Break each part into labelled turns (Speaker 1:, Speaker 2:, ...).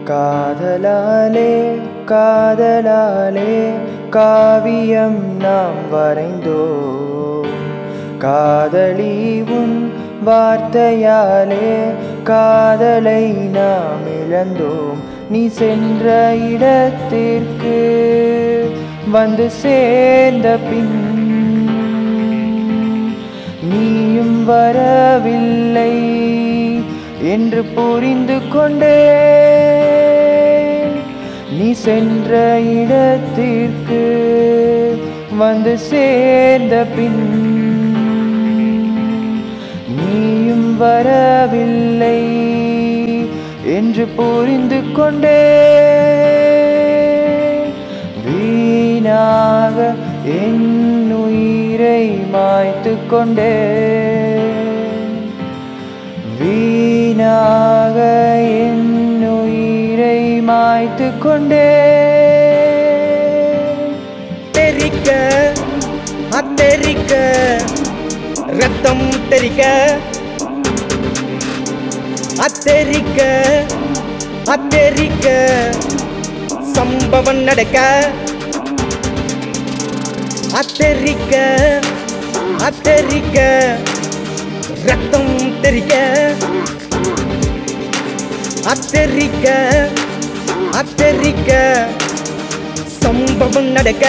Speaker 1: காதலாலே காதலாலே காவியம் நாம் வரைந்தோம் காதலி உன் வார்த்தையாலே காதலை நாம் இழந்தோம் நீ சென்ற இடத்திற்கு வந்து சேர்ந்த பின் நீயும் வரவில்லை என்று புரிந்து கொண்டேன் நீ சென்ற இடத்திற்கு வந்து சேர்ந்த பின் நீயும் வரவில்லை என்று புரிந்து கொண்டேன் வீணாக என் உயிரை மாய்த்து கொண்டேன் வீணாக என் உயிரை மாய்த்து கொண்டேன்
Speaker 2: தெரிக்க அத்தெரிக்க ரத்தம் தெரிக்க அத்தெரிக்க அத்தெரிக்க சம்பவம் நடக்க அத்தெரிக்க அத்தெரிக்க ரத்தம் தெரிக்க அத்தெரிக்க அத்தெரிக்க சம்பவம் நடக்க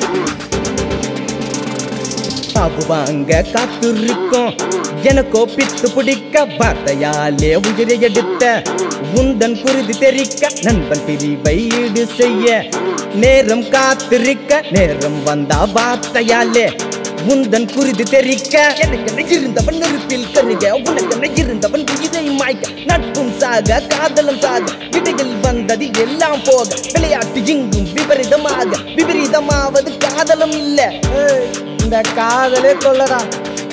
Speaker 2: பாபு வாங்க காத்திருக்கோம் எனக்கோ பித்து பிடிக்க வார்த்தையாலே உயிரை எடுத்த உந்தன் குருதி தெரிக்க நண்பன் பிரிவை ஈடு செய்ய நேரம் காத்திருக்க நேரம் வந்தா வார்த்தையாலே உந்தன் குருதி தெரிக்க எனக்கு இருந்தவன் நெருப்பில் கருக உனக்கு இருந்தவன் உயிரை மாய்க்க நட்பும் சாக காதலும் சாக இடையில் வந்தது எல்லாம் போக விளையாட்டு இங்கும் விபரீதமாக விபரீதமாவது காதலும் இல்ல ஏய், இந்த காதலே கொள்ளடா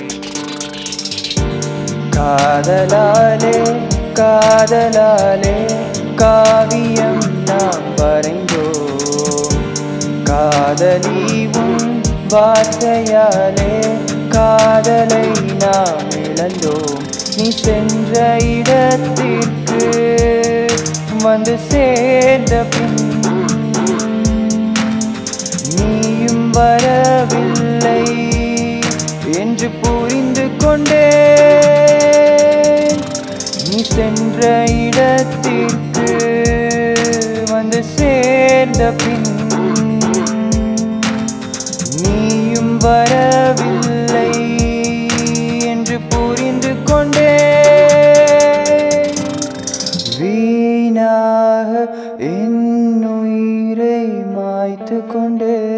Speaker 1: காதலாலே காதலாலே காவியம் நாம் வரைந்தோம் காதலி உன் வார்த்தையாலே காதலை நாம் இழந்தோம் நீ சென்ற இடத்திற்கு வந்து சேர்ந்த பின் நீயும் வரவில்லை என்று புரிந்து கொண்டேன் நீ சென்ற இடத்திற்கு வந்து சேர்ந்த பின் நீயும் வரவில்லை என்று புரிந்து கொண்டேன் வீணாக என் உயிரை மாய்த்து கொண்டேன்